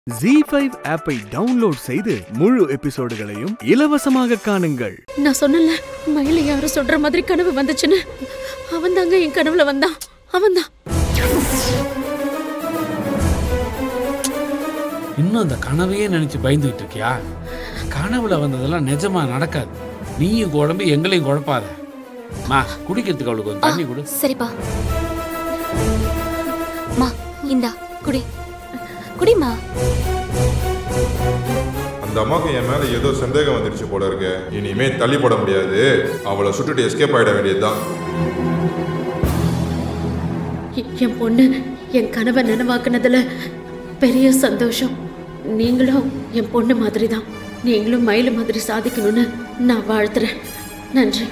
G five ஆப்பை download செய்து முழு எபிசோடுகளையும் இலவசமாக காணுங்கள் நான் சொன்னல மயில யாரும் சொல்ற மாதிரி கனவு வந்துச்சுன்னு அவன் தாங்க என் கனவுல வந்தான் அவன் தான் இன்னும் அந்த கனவையே நினைச்சு பயந்துகிட்டு இருக்கியா கனவுல வந்ததெல்லாம் நிஜமா நடக்காது நீயும் குழம்பு எங்களையும் குழப்பாத மா குடிக்கிறதுக்கு அவளுக்கு கொஞ்சம் தண்ணி கொடு சரிப்பா மா இந்தா குடி குடிமா அந்த அம்மாவுக்கு என் மேல ஏதோ சந்தேகம் வந்துருச்சு போல இருக்கு இனிமே தள்ளி போட முடியாது அவளை சுட்டுட்டு எஸ்கேப் ஆயிட வேண்டியதுதான் எ- என் பொண்ணு என் கனவை நனவாக்குனதுல பெரிய சந்தோஷம் நீங்களும் என் பொண்ணு மாதிரி தான் நீங்களும் மயில மாதிரி சாதிக்கணும்னு நான் வாழ்த்துறேன் நன்றி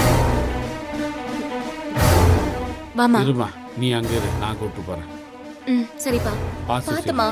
வாமா இருமா நீ அங்க இரு நான் கூட்டு போறேன் ம் சரிப்பா பாத்து செய். பாத்துமா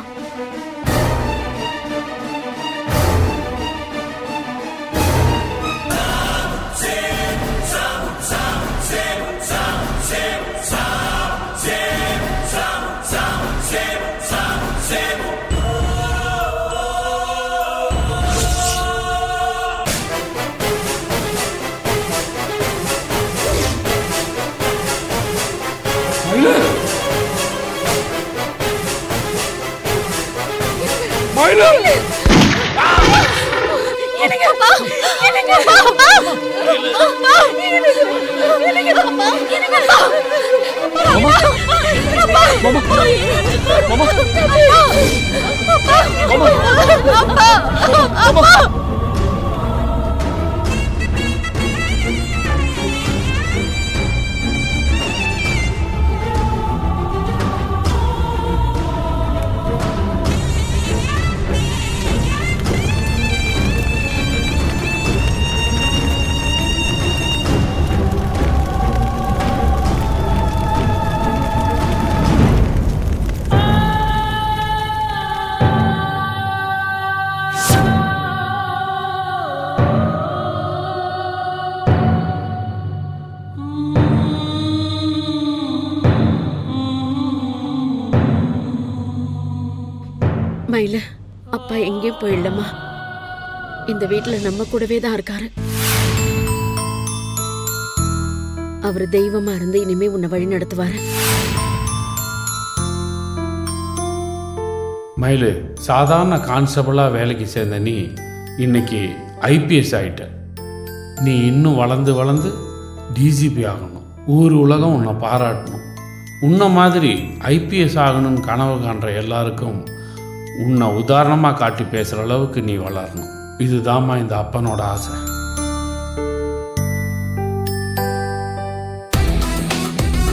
மயில அப்பா எங்கேயும் போயிடலம்மா இந்த வீட்ல நம்ம கூடவே தான் இருக்காரு அவர் தெய்வமா இருந்து இனிமே உன்னை வழி நடத்துவாரு மயிலு சாதாரண கான்ஸ்டபிளாக வேலைக்கு சேர்ந்த நீ இன்னைக்கு ஐபிஎஸ் ஆயிட்ட நீ இன்னும் வளர்ந்து வளர்ந்து டிஜிபி ஆகணும் ஊர் உலகம் உன்னை பாராட்டணும் உன்னை மாதிரி ஐபிஎஸ் ஆகணும்னு கனவு காண்ற எல்லாருக்கும் உன்னை உதாரணமாக காட்டி பேசுகிற அளவுக்கு நீ வளரணும் இதுதாம்மா இந்த அப்பனோட ஆசை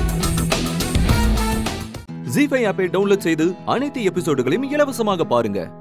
ஜி ஃபைவ் ஆப்பை டவுன்லோட் செய்து அனைத்து எபிசோடுகளையும் இலவசமாக பாருங்க